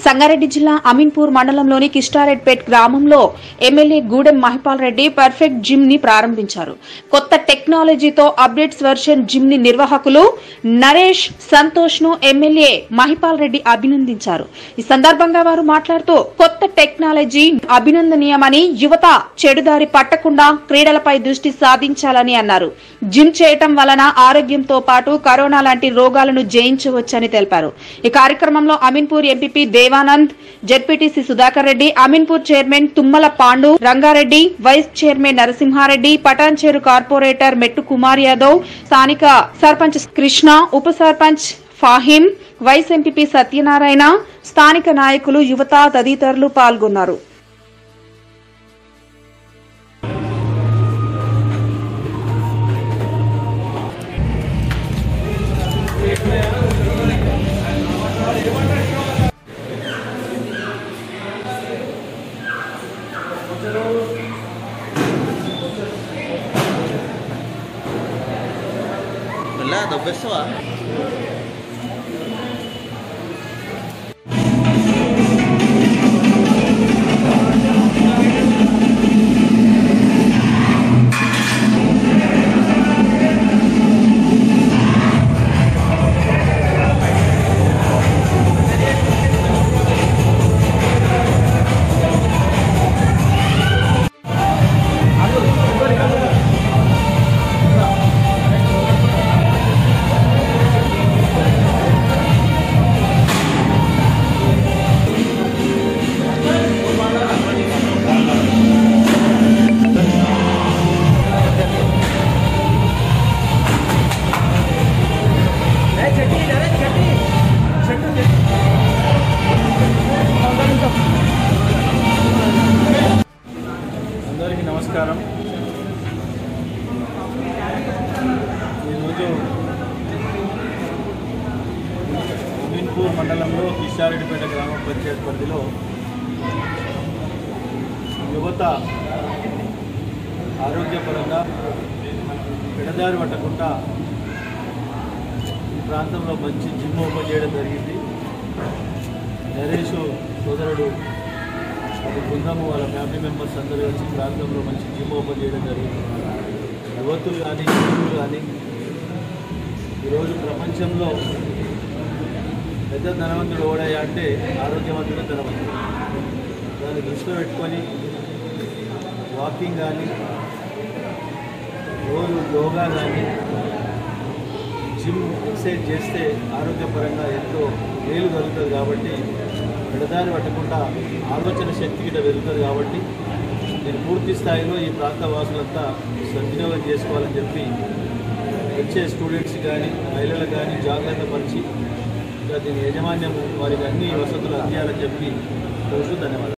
సంగారెడ్డి జిల్లా అమీన్పూర్ మండలంలోని కిస్టారెడ్పేట్ గ్రామంలో MLA Gudem Mahipal Reddy perfect gym ని ప్రారంభించారు కొత్త టెక్నాలజీతో అప్డేట్స్ వర్షన్ జిమ్ ని నిర్వాహకులు నరేష్ సంతోష్ ను ఎమ్మెల్యే మహిపాల్ రెడ్డి అభినందించారు ఈ సందర్భంగా వారు మాట్లాడుతూ కొత్త టెక్నాలజీ అభినందనీయమని యువత చెడుదారి పట్టకుండా క్రీడలపై దృష్టి సాధించాలని అన్నారు జిమ్ చేయటం వలన ఆరోగ్యంతో పాటు కరోనా లాంటి రోగాలను జయించవచ్చని తెలిపారు ఈ కార్యక్రమంలో Ameenpur MPP Devanand ZPTC Sudhakar Reddy Ameenpur chairman Tummala Pandu Rangareddy vice chairman Narasimhareddy Patancheru corporator Mettu Kumar Yadav స్థానిక సర్పంచ్ కృష్ణ ఉప సర్పంచ్ ఫాహిం వైస్ ఎంపీపీ సత్యనారాయణ స్థానిక నాయకులు యువత తదితరులు పాల్గొన్నారు మెల్లగా దొబ్బేస్తావా అందరికీ నమస్కారం ఈరోజు అమీన్పూర్ మండలంలో కిషారెడ్డిపేట గ్రామ పంచాయత్ పరిధిలో యువత ఆరోగ్యపరంగా పెడదారి పట్టకుండా ఈ ప్రాంతంలో మంచి జిమ్ ఓపెన్ చేయడం జరిగింది నరేష్ సోదరుడు అది బృందము వాళ్ళ ఫ్యామిలీ మెంబర్స్ అందరూ వచ్చి ఈ ప్రాంతంలో మంచి జిమ్ ఓపెన్ చేయడం జరిగింది యువతులు కానీ యువకులు కానీ ఈరోజు ప్రపంచంలో పెద్ద ధనవంతుడు ఓడయ్యా అంటే ఆరోగ్యవంతుడు ధనవంతుడు దాన్ని దృష్టిలో పెట్టుకొని వాకింగ్ కానీ రోజు యోగా కానీ జిమ్ ఎక్సర్సైజ్ చేస్తే ఆరోగ్యపరంగా ఎంతో మేలు కలుగుతుంది కాబట్టి విడదారి పట్టకుండా ఆలోచన శక్తి గిట్ట పెరుగుతుంది కాబట్టి నేను పూర్తి స్థాయిలో ఈ ప్రాంత వాసులంతా సద్వినియోగం చేసుకోవాలని చెప్పి వచ్చే స్టూడెంట్స్ కానీ మహిళలకు కానీ జాగ్రత్త పరిచి ఇంకా దీని యాజమాన్యం వారికి అన్ని వసతులు అందియాలని చెప్పి కోరుతూ ధన్యవాదాలు